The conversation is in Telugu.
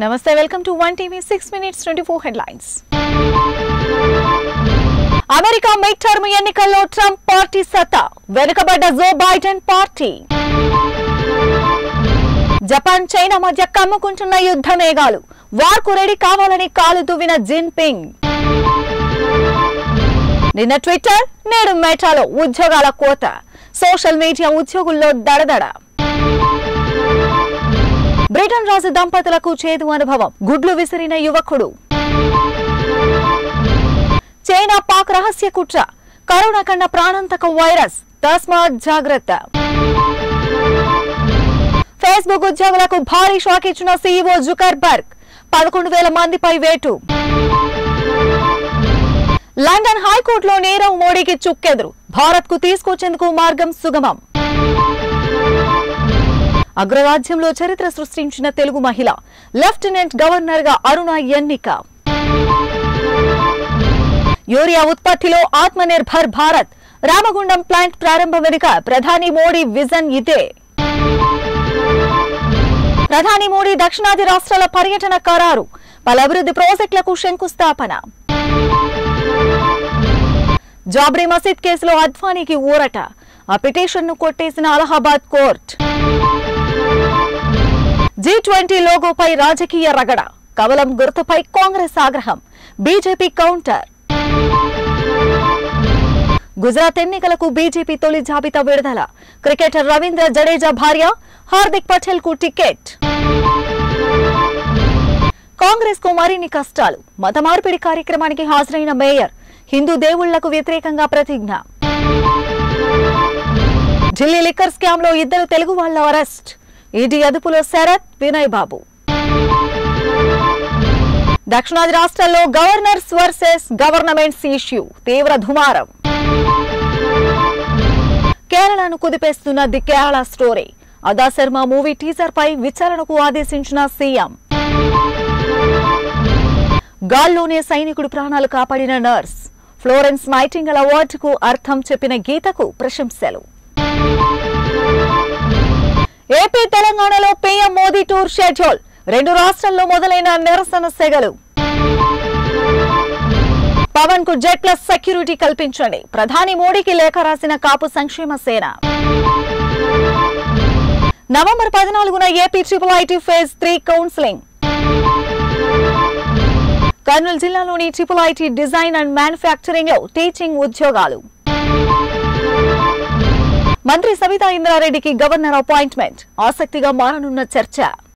నమస్తే welcome to one TV six minutes twenty four headlines America midterm ఎన్నికల్లో ట్రంప్ పార్టీ సత్తా వెనుకబడ్డ Joe Biden party Japan China మధ్య కమ్ముకుంటున్న యుద్ధ మేఘాలు వార్కు రెడీ కావాలని కాలు దువ్విన జిన్ పింగ్ నిన్న ట్విట్టర్ నేడు మెటాలో ఉద్యోగాల కోత సోషల్ మీడియా ఉద్యోగుల్లో దడదడ బ్రిటన్ రాజు దంపతులకు చేదు అనుభవం గుడ్లు విసిరిన యువకుడు చైనా పాక్ రహస్య కుట్ర కరోనా కన్నా ప్రాణాంతక వైరస్ తస్మాత్ జాగ్రత్త ఫేస్బుక్ ఉద్యోగులకు భారీ షాక్ ఇచ్చిన సీఈఓ జుకర్బర్గ్ పదకొండు వేల మందిపై వేటు లండన్ హైకోర్టులో నీరవ్ మోడీకి చుక్కెదురు భారత్ కు తీసుకొచ్చేందుకు మార్గం సుగమం అగ్రరాజ్యంలో చరిత్ర సృష్టించిన తెలుగు మహిళ లెఫ్టినెంట్ గవర్నర్ గా అరుణ ఎన్నిక యూరియా ఉత్పత్తిలో ఆత్మనిర్భర్ భారత్ రామగుండం ప్లాంట్ ప్రారంభం వెనుక ప్రధాని మోడీ విజన్ ఇదే ప్రధాని మోడీ దక్షిణాది రాష్ట్రాల పర్యటన ఖరారు పలు అభివృద్ధి ప్రాజెక్టులకు శంకుస్థాపన జాబ్రీ మసీద్ కేసులో అద్వానీకి ఊరట ఆ పిటిషన్ ను కొట్టేసిన అలహాబాద్ కోర్టు జీ ట్వంటీ లోగోపై రాజకీయ రగడ కమలం గుర్తుపై కాంగ్రెస్ ఆగ్రహం బీజేపీ కౌంటర్ గుజరాత్ ఎన్నికలకు బీజేపీ తొలి జాబితా విడుదల క్రికెటర్ రవీంద్ర జడేజా భార్య హార్దిక్ పటేల్ కు టికెట్ కాంగ్రెస్ కు మరిన్ని కష్టాలు మత మార్పిడి కార్యక్రమానికి హాజరైన మేయర్ హిందూ దేవుళ్లకు వ్యతిరేకంగా ప్రతిజ్ఞ ఢిల్లీ లిక్కర్ స్కామ్ లో ఇద్దరు తెలుగు వాళ్ల అరెస్ట్ ఈడీ అదుపులో శరత్ వినయ్ బాబు దక్షిణాది రాష్ట్రాల్లో గవర్నర్స్ వర్సెస్ గవర్నమెంట్స్ ఇష్యూ తీవ్ర దుమారం కేరళను కుదిపేస్తున్న the Kerala story Adah Sharma movie teaser పై విచారణకు ఆదేశించిన సీఎం గాల్లోనే సైనికుడు ప్రాణాలు కాపాడిన నర్స్ ఫ్లోరెన్స్ నైటింగల్ అవార్డుకు అర్థం చెప్పిన గీతకు ప్రశంసలు ఏపీ తెలంగాణలో పీఎం మోదీ టూర్ షెడ్యూల్ రెండు రాష్ట్రాల్లో మొదలైన నిరసన సెగలు పవన్ కు జెడ్ ప్లస్ సెక్యూరిటీ కల్పించండి ప్రధాని మోడీకి లేఖ రాసిన కాపు సంక్షేమ సేన నవంబర్ పద్నాలుగున AP triple IT phase three counselling Kurnool జిల్లాలోని triple IT design and manufacturing లో టీచింగ్ ఉద్యోగాలు మంత్రి సబితా ఇంద్రారెడ్డికి గవర్నర్ అపాయింట్మెంట్ ఆసక్తిగా మారనున్న చర్చ